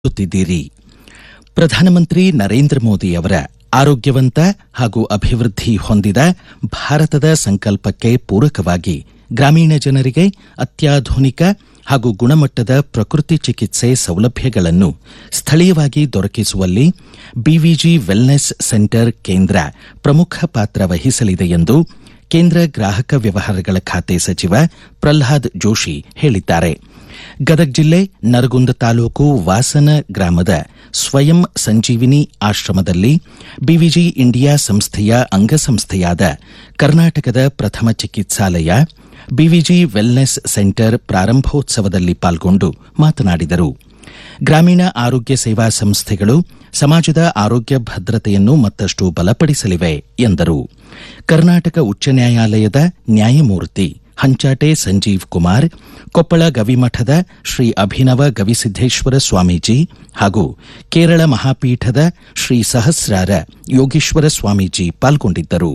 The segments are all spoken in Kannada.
ಕೇಳುತ್ತಿದ್ದೀರಿ ಪ್ರಧಾನಮಂತ್ರಿ ನರೇಂದ್ರ ಮೋದಿ ಅವರ ಆರೋಗ್ಯವಂತ ಹಾಗೂ ಅಭಿವೃದ್ಧಿ ಹೊಂದಿದ ಭಾರತದ ಸಂಕಲ್ಪಕ್ಕೆ ಪೂರಕವಾಗಿ ಗ್ರಾಮೀಣ ಜನರಿಗೆ ಅತ್ಯಾಧುನಿಕ ಹಾಗೂ ಗುಣಮಟ್ಟದ ಪ್ರಕೃತಿ ಚಿಕಿತ್ಸೆ ಸೌಲಭ್ಯಗಳನ್ನು ಸ್ಥಳೀಯವಾಗಿ ದೊರಕಿಸುವಲ್ಲಿ ಬಿವಿಜಿ ವೆಲ್ನೆಸ್ ಸೆಂಟರ್ ಕೇಂದ್ರ ಪ್ರಮುಖ ಪಾತ್ರ ವಹಿಸಲಿದೆ ಎಂದು ಕೇಂದ್ರ ಗ್ರಾಹಕ ವ್ಯವಹಾರಗಳ ಖಾತೆ ಸಚಿವ ಪ್ರಲ್ಹಾದ್ ಜೋಶಿ ಹೇಳಿದ್ದಾರೆ ಗದಗ ಜಿಲ್ಲೆ ನರಗುಂದ ತಾಲೂಕು ವಾಸನ ಗ್ರಾಮದ ಸ್ವಯಂ ಸಂಜೀವಿನಿ ಆಶ್ರಮದಲ್ಲಿ ಬಿವಿಜಿ ಇಂಡಿಯಾ ಸಂಸ್ಥೆಯ ಅಂಗಸಂಸ್ಥೆಯಾದ ಕರ್ನಾಟಕದ ಪ್ರಥಮ ಚಿಕಿತ್ಸಾಲಯ ಬಿವಿಜಿ ವೆಲ್ನೆಸ್ ಸೆಂಟರ್ ಪ್ರಾರಂಭೋತ್ಸವದಲ್ಲಿ ಪಾಲ್ಗೊಂಡು ಮಾತನಾಡಿದರು ಗ್ರಾಮೀಣ ಆರೋಗ್ಯ ಸೇವಾ ಸಂಸ್ಥೆಗಳು ಸಮಾಜದ ಆರೋಗ್ಯ ಭದ್ರತೆಯನ್ನು ಮತ್ತಷ್ಟು ಬಲಪಡಿಸಲಿವೆ ಎಂದರು ಕರ್ನಾಟಕ ಉಚ್ಚ ನ್ಯಾಯಾಲಯದ ನ್ಯಾಯಮೂರ್ತಿ ಹಂಚಾಟೆ ಸಂಜೀವ್ ಕುಮಾರ್ ಕೊಪ್ಪಳ ಗವಿಮಠದ ಶ್ರೀ ಅಭಿನವ ಗವಿಸಿದ್ದೇಶ್ವರ ಸ್ವಾಮೀಜಿ ಹಾಗೂ ಕೇರಳ ಮಹಾಪೀಠದ ಶ್ರೀ ಸಹಸ್ರಾರ ಯೋಗೀಶ್ವರ ಸ್ವಾಮೀಜಿ ಪಾಲ್ಗೊಂಡಿದ್ದರು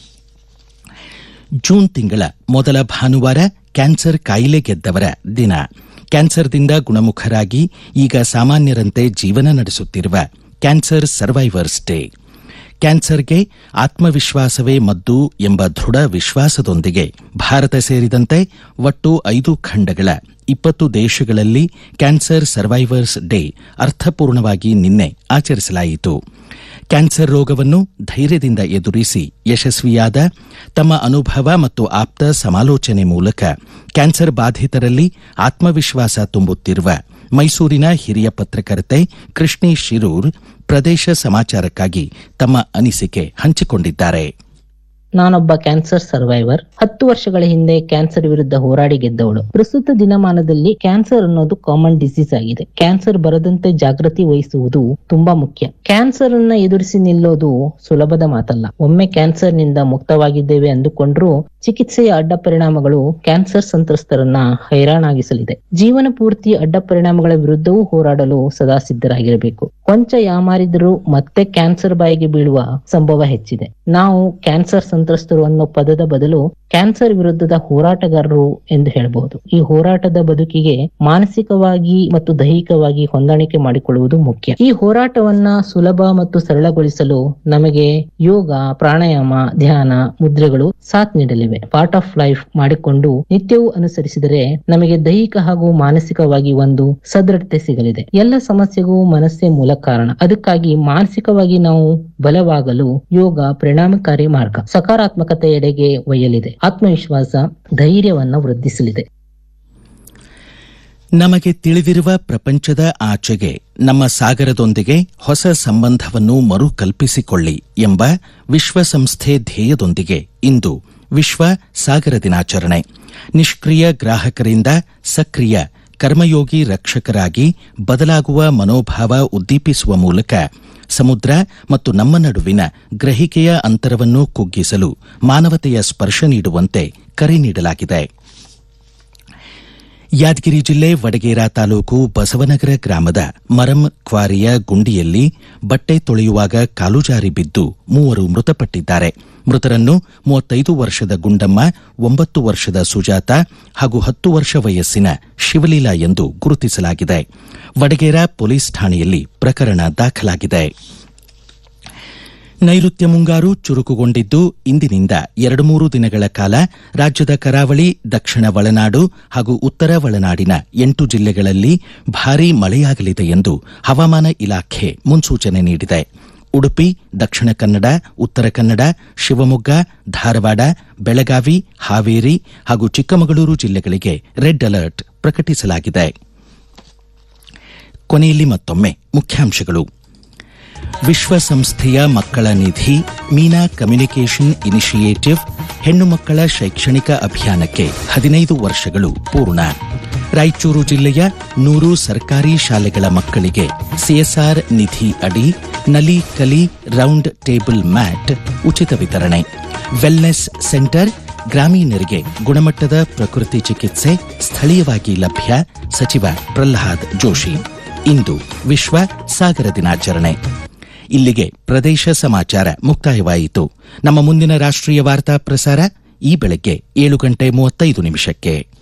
ಜೂನ್ ತಿಂಗಳ ಮೊದಲ ಭಾನುವಾರ ಕ್ಯಾನ್ಸರ್ ಕಾಯಿಲೆ ಗೆದ್ದವರ ದಿನ ಕ್ಯಾನ್ಸರ್ದಿಂದ ಗುಣಮುಖರಾಗಿ ಈಗ ಸಾಮಾನ್ಯರಂತೆ ಜೀವನ ನಡೆಸುತ್ತಿರುವ ಕ್ಯಾನ್ಸರ್ ಸರ್ವೈವರ್ಸ್ ಡೇ ಕ್ಯಾನ್ಸರ್ಗೆ ಆತ್ಮವಿಶ್ವಾಸವೇ ಮದ್ದು ಎಂಬ ದೃಢ ವಿಶ್ವಾಸದೊಂದಿಗೆ ಭಾರತ ಸೇರಿದಂತೆ ಒಟ್ಟು ಐದು ಖಂಡಗಳ ಇಪ್ಪತ್ತು ದೇಶಗಳಲ್ಲಿ ಕ್ಯಾನ್ಸರ್ ಸರ್ವೈವರ್ಸ್ ಡೇ ಅರ್ಥಪೂರ್ಣವಾಗಿ ನಿನ್ನೆ ಆಚರಿಸಲಾಯಿತು ಕ್ಯಾನ್ಸರ್ ರೋಗವನ್ನು ಧೈರ್ಯದಿಂದ ಎದುರಿಸಿ ಯಶಸ್ವಿಯಾದ ತಮ್ಮ ಅನುಭವ ಮತ್ತು ಆಪ್ತ ಸಮಾಲೋಚನೆ ಮೂಲಕ ಕ್ಯಾನ್ಸರ್ ಬಾಧಿತರಲ್ಲಿ ಆತ್ಮವಿಶ್ವಾಸ ತುಂಬುತ್ತಿರುವ ಮೈಸೂರಿನ ಹಿರಿಯ ಪತ್ರಕರ್ತೆ ಕೃಷ್ಣಿ ಶಿರೂರ್ ಪ್ರದೇಶ ಸಮಾಚಾರಕ್ಕಾಗಿ ತಮ್ಮ ಅನಿಸಿಕೆ ಹಂಚಿಕೊಂಡಿದ್ದಾರೆ ನಾನೊಬ್ಬ ಕ್ಯಾನ್ಸರ್ ಸರ್ವೈವರ್ ಹತ್ತು ವರ್ಷಗಳ ಹಿಂದೆ ಕ್ಯಾನ್ಸರ್ ವಿರುದ್ಧ ಹೋರಾಡಿ ಗೆದ್ದವಳು ಪ್ರಸ್ತುತ ದಿನಮಾನದಲ್ಲಿ ಕ್ಯಾನ್ಸರ್ ಅನ್ನೋದು ಕಾಮನ್ ಡಿಸೀಸ್ ಆಗಿದೆ ಕ್ಯಾನ್ಸರ್ ಬರದಂತೆ ಜಾಗೃತಿ ವಹಿಸುವುದು ತುಂಬಾ ಮುಖ್ಯ ಕ್ಯಾನ್ಸರ್ ಅನ್ನ ಎದುರಿಸಿ ನಿಲ್ಲೋದು ಸುಲಭದ ಮಾತಲ್ಲ ಒಮ್ಮೆ ಕ್ಯಾನ್ಸರ್ ನಿಂದ ಮುಕ್ತವಾಗಿದ್ದೇವೆ ಅಂದುಕೊಂಡ್ರೂ ಚಿಕಿತ್ಸೆಯ ಅಡ್ಡ ಪರಿಣಾಮಗಳು ಕ್ಯಾನ್ಸರ್ ಸಂತ್ರಸ್ತರನ್ನ ಹೈರಾಣಾಗಿಸಲಿದೆ ಜೀವನ ಪೂರ್ತಿ ಅಡ್ಡ ಪರಿಣಾಮಗಳ ವಿರುದ್ಧವೂ ಹೋರಾಡಲು ಸದಾ ಸಿದ್ಧರಾಗಿರಬೇಕು ಕೊಂಚ ಯಾಮಾರಿದರೂ ಮತ್ತೆ ಕ್ಯಾನ್ಸರ್ ಬಾಯಿಗೆ ಬೀಳುವ ಸಂಭವ ಹೆಚ್ಚಿದೆ ನಾವು ಕ್ಯಾನ್ಸರ್ ಸಂತ್ರಸ್ತರು ಅನ್ನೋ ಪದದ ಬದಲು ಕ್ಯಾನ್ಸರ್ ವಿರುದ್ಧದ ಹೋರಾಟಗಾರರು ಎಂದು ಹೇಳಬಹುದು ಈ ಹೋರಾಟದ ಬದುಕಿಗೆ ಮಾನಸಿಕವಾಗಿ ಮತ್ತು ದೈಹಿಕವಾಗಿ ಹೊಂದಾಣಿಕೆ ಮಾಡಿಕೊಳ್ಳುವುದು ಮುಖ್ಯ ಈ ಹೋರಾಟವನ್ನ ಸುಲಭ ಮತ್ತು ಸರಳಗೊಳಿಸಲು ನಮಗೆ ಯೋಗ ಪ್ರಾಣಾಯಾಮ ಧ್ಯಾನ ಮುದ್ರೆಗಳು ಸಾಥ್ ನೀಡಲಿವೆ ಪಾರ್ಟ್ ಆಫ್ ಲೈಫ್ ಮಾಡಿಕೊಂಡು ನಿತ್ಯವೂ ಅನುಸರಿಸಿದರೆ ನಮಗೆ ದೈಹಿಕ ಹಾಗೂ ಮಾನಸಿಕವಾಗಿ ಒಂದು ಸದೃಢತೆ ಸಿಗಲಿದೆ ಎಲ್ಲ ಸಮಸ್ಯೆಗೂ ಮನಸ್ಸೇ ಮೂಲ ಕಾರಣ ಅದಕ್ಕಾಗಿ ಮಾನಸಿಕವಾಗಿ ನಾವು ಬಲವಾಗಲು ಯೋಗ ಪರಿಣಾಮಕಾರಿ ಮಾರ್ಗ ಸಕಾರಾತ್ಮಕತೆಯೆಡೆಗೆ ಒಯ್ಯಲಿದೆ ಆತ್ಮವಿಶ್ವಾಸ ಧೈರ್ಯವನ್ನ ವೃದ್ಧಿಸಲಿದೆ ನಮಗೆ ತಿಳಿದಿರುವ ಪ್ರಪಂಚದ ಆಚೆಗೆ ನಮ್ಮ ಸಾಗರದೊಂದಿಗೆ ಹೊಸ ಸಂಬಂಧವನ್ನು ಮರುಕಲ್ಪಿಸಿಕೊಳ್ಳಿ ಎಂಬ ವಿಶ್ವಸಂಸ್ಥೆ ಧ್ಯೇಯದೊಂದಿಗೆ ಇಂದು ವಿಶ್ವ ಸಾಗರ ದಿನಾಚರಣೆ ನಿಷ್ಕ್ರಿಯ ಗ್ರಾಹಕರಿಂದ ಸಕ್ರಿಯ ಕರ್ಮಯೋಗಿ ರಕ್ಷಕರಾಗಿ ಬದಲಾಗುವ ಮನೋಭಾವ ಉದ್ದೀಪಿಸುವ ಮೂಲಕ ಸಮುದ್ರ ಮತ್ತು ನಮ್ಮ ನಡುವಿನ ಗ್ರಹಿಕೆಯ ಅಂತರವನ್ನು ಕುಗ್ಗಿಸಲು ಮಾನವತೆಯ ಸ್ಪರ್ಶ ನೀಡುವಂತೆ ಕರೆ ನೀಡಲಾಗಿದೆ ಯಾದಗಿರಿ ಜಿಲ್ಲೆ ವಡಗೇರಾ ತಾಲೂಕು ಬಸವನಗರ ಗ್ರಾಮದ ಮರಂ ಕ್ವಾರಿಯ ಗುಂಡಿಯಲ್ಲಿ ಬಟ್ಟೆ ತೊಳೆಯುವಾಗ ಕಾಲು ಜಾರಿ ಬಿದ್ದು ಮೂವರು ಮೃತಪಟ್ಟಿದ್ದಾರೆ ಮೃತರನ್ನು ಮೂವತ್ತೈದು ವರ್ಷದ ಗುಂಡಮ್ಮ ಒಂಬತ್ತು ವರ್ಷದ ಸುಜಾತ ಹಾಗೂ ಹತ್ತು ವರ್ಷ ವಯಸ್ಸಿನ ಶಿವಲೀಲಾ ಎಂದು ಗುರುತಿಸಲಾಗಿದೆ ವಡಗೇರಾ ಪೊಲೀಸ್ ಠಾಣೆಯಲ್ಲಿ ಪ್ರಕರಣ ದಾಖಲಾಗಿದೆ ನೈಋತ್ಯ ಮುಂಗಾರು ಚುರುಕುಗೊಂಡಿದ್ದು ಇಂದಿನಿಂದ ಎರಡು ಮೂರು ದಿನಗಳ ಕಾಲ ರಾಜ್ಯದ ಕರಾವಳಿ ದಕ್ಷಿಣ ಒಳನಾಡು ಹಾಗೂ ಉತ್ತರ ಒಳನಾಡಿನ ಎಂಟು ಜಿಲ್ಲೆಗಳಲ್ಲಿ ಭಾರೀ ಮಳೆಯಾಗಲಿದೆ ಎಂದು ಹವಾಮಾನ ಇಲಾಖೆ ಮುನ್ಸೂಚನೆ ನೀಡಿದೆ ಉಡುಪಿ ದಕ್ಷಿಣ ಕನ್ನಡ ಉತ್ತರ ಕನ್ನಡ ಶಿವಮೊಗ್ಗ ಧಾರವಾಡ ಬೆಳಗಾವಿ ಹಾವೇರಿ ಹಾಗೂ ಚಿಕ್ಕಮಗಳೂರು ಜಿಲ್ಲೆಗಳಿಗೆ ರೆಡ್ ಅಲರ್ಟ್ ಪ್ರಕಟಿಸಲಾಗಿದೆ ಕೊನೆಯಲ್ಲಿ ಮತ್ತೊಮ್ಮೆ ಮುಖ್ಯಾಂಶಗಳು ವಿಶ್ವಸಂಸ್ಥೆಯ ಮಕ್ಕಳ ನಿಧಿ ಮೀನಾ ಕಮ್ಯುನಿಕೇಷನ್ ಇನಿಷಿಯೇಟಿವ್ ಹೆಣ್ಣು ಮಕ್ಕಳ ಶೈಕ್ಷಣಿಕ ಅಭಿಯಾನಕ್ಕೆ ಹದಿನೈದು ವರ್ಷಗಳು ಪೂರ್ಣ ರಾಯಚೂರು ಜಿಲ್ಲೆಯ ನೂರು ಸರ್ಕಾರಿ ಶಾಲೆಗಳ ಮಕ್ಕಳಿಗೆ ಸಿಎಸ್ಆರ್ ನಿಧಿ ಅಡಿ ನಲಿ ಕಲಿ ರೌಂಡ್ ಟೇಬಲ್ ಮ್ಯಾಟ್ ಉಚಿತ ವಿತರಣೆ ವೆಲ್ನೆಸ್ ಸೆಂಟರ್ ಗ್ರಾಮೀಣರಿಗೆ ಗುಣಮಟ್ಟದ ಪ್ರಕೃತಿ ಚಿಕಿತ್ಸೆ ಸ್ಥಳೀಯವಾಗಿ ಲಭ್ಯ ಸಚಿವ ಪ್ರಲ್ಹಾದ್ ಜೋಶಿ ಇಂದು ವಿಶ್ವ ಸಾಗರ ದಿನಾಚರಣೆ ಇಲ್ಲಿಗೆ ಪ್ರದೇಶ ಸಮಾಚಾರ ಮುಕ್ತಾಯವಾಯಿತು ನಮ್ಮ ಮುಂದಿನ ರಾಷ್ಟ್ರೀಯ ವಾರ್ತಾ ಪ್ರಸಾರ ಈ ಬೆಳಗ್ಗೆ ಏಳು ಗಂಟೆ ಮೂವತ್ತೈದು ನಿಮಿಷಕ್ಕೆ